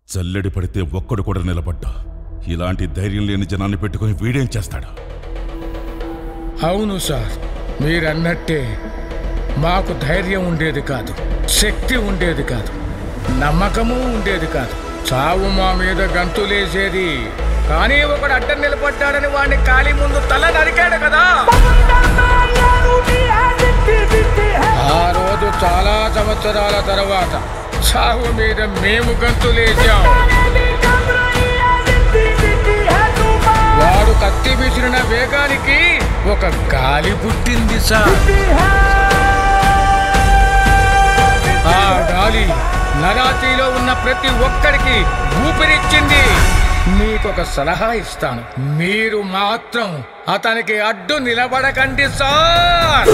జల్లెడి పడితే ఒక్కడు కూడా నిలబడ్డా ఇలాంటి ధైర్యం లేని జనాన్ని పెట్టుకుని వీడేం చేస్తాడు అవును సార్ మీరన్నట్టే మాకు ధైర్యం ఉండేది కాదు శక్తి ఉండేది కాదు నమ్మకము ఉండేది కాదు చావు మా మీద గంతులేసేది కానీ ఒకడు అడ్డం నిలబడ్డాడని వాడిని ఖాళీ ముందు తల నరికాడు కదా ఆ రోజు చాలా సంవత్సరాల తర్వాత చావు మీద మేము గంతులేసాం వాడు కత్తి విసిరిన వేగానికి ఒక గాలి పుట్టింది సార్ ఆ గాలి నరాతిలో ఉన్న ప్రతి ఒక్కడికి ఊపిరిచ్చింది మీకొక సలహా ఇస్తాను మీరు మాత్రం అతనికి అడ్డు నిలబడకండి సార్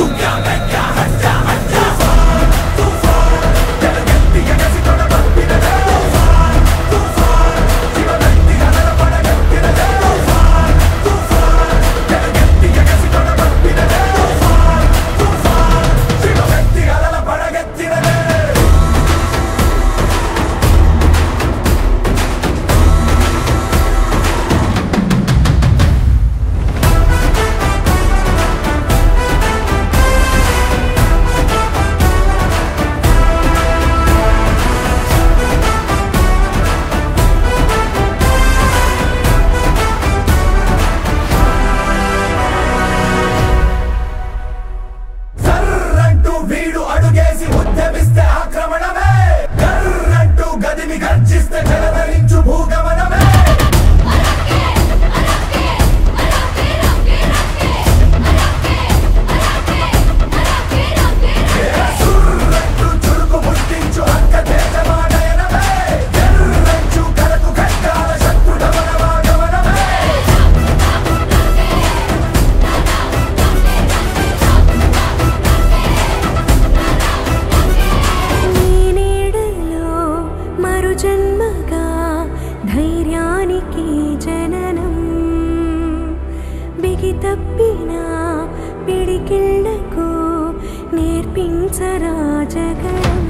సర్రంటూ వీడు అడుగేసి ఉద్యమిస్తే ఆక్రమణమే కర్రంటూ గదిమి గర్జిస్తే జలధరించు భూగమనమే సుర్రంటూ చురుకు ముట్టించు అక్క దేశమానయనమే ఎర్రంచు కరకు కట్టాల శత్రుడమనమాగమనమే నీ నీడలో మరు జన్మగా ధైర్యానికి జననం బిగి తప్పిన పిడికిళ్లకు నేర్పించరా జగనం